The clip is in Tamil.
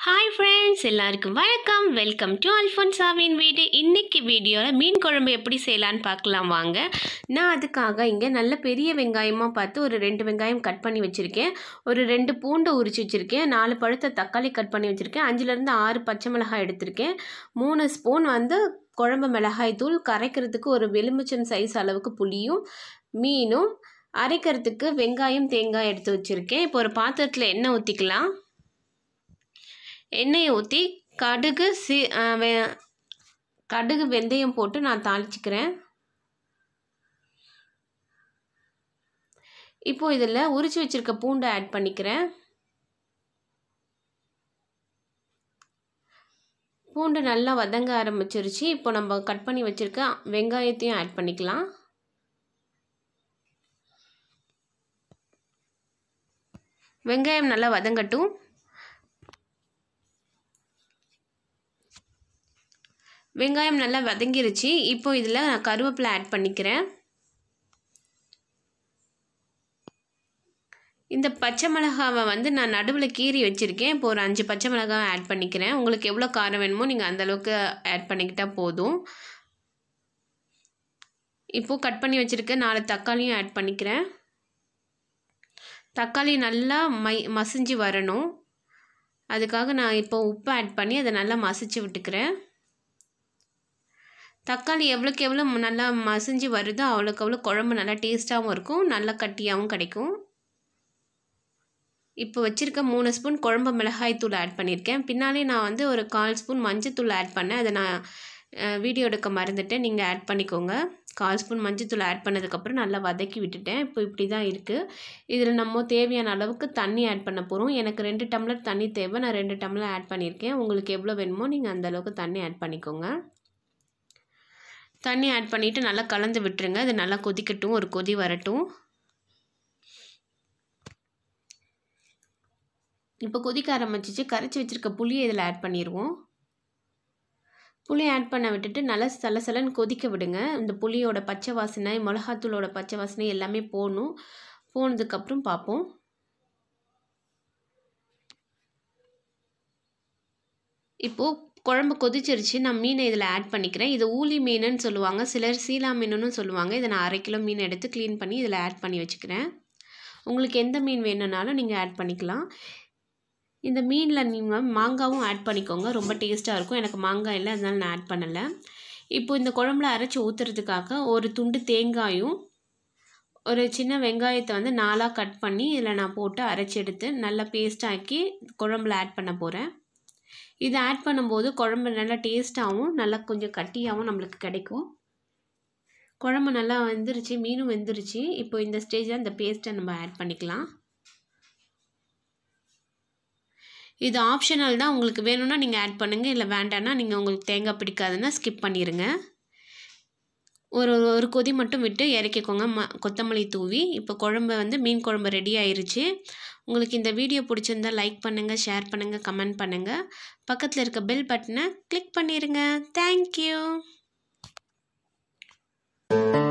ஹாய் ஃப்ரெண்ட்ஸ் எல்லாருக்கும் வணக்கம் வெல்கம் டு அல்ஃபோன்சாவின் வீடு இன்னைக்கு வீடியோவில் மீன் குழம்பு எப்படி செய்யலான்னு பார்க்கலாம் வாங்க நான் அதுக்காக இங்கே நல்ல பெரிய வெங்காயமாக பார்த்து ஒரு ரெண்டு வெங்காயம் கட் பண்ணி வச்சுருக்கேன் ஒரு ரெண்டு பூண்டை உரிச்சு வச்சுருக்கேன் நாலு பழுத்த தக்காளி கட் பண்ணி வச்சுருக்கேன் அஞ்சுலேருந்து ஆறு பச்சை மிளகாய் எடுத்திருக்கேன் மூணு ஸ்பூன் வந்து குழம்பு மிளகாய் தூள் கரைக்கிறதுக்கு ஒரு எலுமிச்சம் சைஸ் அளவுக்கு புளியும் மீனும் அரைக்கிறதுக்கு வெங்காயம் தேங்காய் எடுத்து வச்சுருக்கேன் இப்போ ஒரு பாத்திரத்தில் எண்ணெய் ஊற்றிக்கலாம் எண்ணெயை ஊற்றி கடுகு சி ஆ, வெ- கடுகு வெந்தயம் போட்டு நான் தாளிச்சுக்கிறேன் இப்போ இதில் உரிச்சு வச்சிருக்க பூண்டை ஆட் பண்ணிக்கிறேன் பூண்டு நல்லா வதங்க ஆரம்பிச்சிருச்சு இப்போ நம்ம கட் பண்ணி வச்சிருக்க வெங்காயத்தையும் ஆட் பண்ணிக்கலாம் வெங்காயம் நல்லா வதங்கட்டும் வெங்காயம் நல்லா வதங்கிருச்சு இப்போ இதில் நான் கருவேப்பிலை ஆட் பண்ணிக்கிறேன் இந்த பச்சை மிளகாவை வந்து நான் நடுவில் கீறி வச்சுருக்கேன் இப்போ ஒரு அஞ்சு பச்சை மிளகாய் ஆட் பண்ணிக்கிறேன் உங்களுக்கு எவ்வளோ காரம் வேணுமோ நீங்கள் அந்தளவுக்கு ஆட் பண்ணிக்கிட்டால் போதும் இப்போது கட் பண்ணி வச்சுருக்க நாலு தக்காளியும் ஆட் பண்ணிக்கிறேன் தக்காளி நல்லா மை மசிஞ்சு வரணும் அதுக்காக நான் இப்போ உப்பு ஆட் பண்ணி அதை நல்லா மசிச்சு விட்டுக்கிறேன் தக்காளி எவ்வளோக்கு எவ்வளோ நல்லா மசிஞ்சு வருதோ அவ்வளோக்கு அவ்வளோ குழம்பு நல்லா டேஸ்ட்டாகவும் இருக்கும் நல்லா கட்டியாகவும் கிடைக்கும் இப்போ வச்சுருக்க மூணு ஸ்பூன் குழம்பு மிளகாய் தூள் ஆட் பண்ணியிருக்கேன் பின்னாலே நான் வந்து ஒரு கால் ஸ்பூன் மஞ்சத்தூள் ஆட் பண்ணேன் அதை நான் வீடியோ எடுக்க மறந்துட்டேன் நீங்கள் ஆட் பண்ணிக்கோங்க கால் ஸ்பூன் மஞ்சத்தூள் ஆட் பண்ணதுக்கப்புறம் நல்லா வதக்கி விட்டுட்டேன் இப்போ இப்படி தான் இருக்குது இதில் நம்ம தேவையான அளவுக்கு தண்ணி ஆட் பண்ண போகிறோம் எனக்கு ரெண்டு டம்ளர் தண்ணி தேவை நான் ரெண்டு டம்ளர் ஆட் பண்ணியிருக்கேன் உங்களுக்கு எவ்வளோ வேணுமோ நீங்கள் அந்த அளவுக்கு தண்ணி ஆட் பண்ணிக்கோங்க தண்ணி ஆட் பண்ணிவிட்டு நல்லா கலந்து விட்டுருங்க அது நல்லா கொதிக்கட்டும் ஒரு கொதி வரட்டும் இப்போ கொதிக்க ஆரம்பிச்சிச்சு கரைச்சி வச்சுருக்க புளியை இதில் ஆட் பண்ணிடுவோம் புளி ஆட் பண்ண விட்டுட்டு நல்லா சலசலன்னு கொதிக்க விடுங்க இந்த புளியோட பச்சை வாசனை மிளகாத்தூளோட பச்சை வாசனை எல்லாமே போகணும் போனதுக்கப்புறம் பார்ப்போம் இப்போது குழம்பு கொதிச்சிருச்சு நான் மீனை இதில் ஆட் பண்ணிக்கிறேன் இது ஊலி மீனுன்னு சொல்லுவாங்க சிலர் சீலா மீனுன்னு சொல்லுவாங்க இதை நான் அரை கிலோ மீன் எடுத்து க்ளீன் பண்ணி இதில் ஆட் பண்ணி வச்சுக்கிறேன் உங்களுக்கு எந்த மீன் வேணும்னாலும் நீங்கள் ஆட் பண்ணிக்கலாம் இந்த மீனில் நீங்கள் மாங்காவும் ஆட் பண்ணிக்கோங்க ரொம்ப டேஸ்ட்டாக இருக்கும் எனக்கு மாங்காய் இல்லை அதனால நான் ஆட் பண்ணலை இப்போ இந்த குழம்புல அரைச்சி ஊற்றுறதுக்காக ஒரு துண்டு தேங்காயும் ஒரு சின்ன வெங்காயத்தை வந்து நாலாக கட் பண்ணி இதில் நான் போட்டு அரைச்சி எடுத்து நல்லா பேஸ்டாக்கி குழம்புல ஆட் பண்ண போகிறேன் இதை ஆட் பண்ணும்போது குழம்பு நல்லா டேஸ்ட்டாகவும் நல்லா கொஞ்சம் கட்டியாகவும் நம்மளுக்கு கிடைக்கும் குழம்பு நல்லா வெந்துருச்சு மீனும் வெந்துருச்சு இப்போ இந்த ஸ்டேஜில் இந்த பேஸ்ட்டை நம்ம ஆட் பண்ணிக்கலாம் இது ஆப்ஷனல் தான் உங்களுக்கு வேணும்னா நீங்கள் ஆட் பண்ணுங்கள் இல்லை வேண்டாம்னா நீங்கள் உங்களுக்கு தேங்காய் பிடிக்காதுன்னா ஸ்கிப் பண்ணிடுங்க ஒரு ஒரு கொதி மட்டும் விட்டு இறக்கிக்கோங்க ம கொத்தமல்லி தூவி இப்போ குழம்பு வந்து மீன் குழம்பு ரெடி ஆயிருச்சு உங்களுக்கு இந்த வீடியோ பிடிச்சிருந்தா லைக் பண்ணுங்கள் ஷேர் பண்ணுங்கள் கமெண்ட் பண்ணுங்கள் பக்கத்தில் இருக்க பெல் பட்டனை கிளிக் பண்ணிடுங்க தேங்க்யூ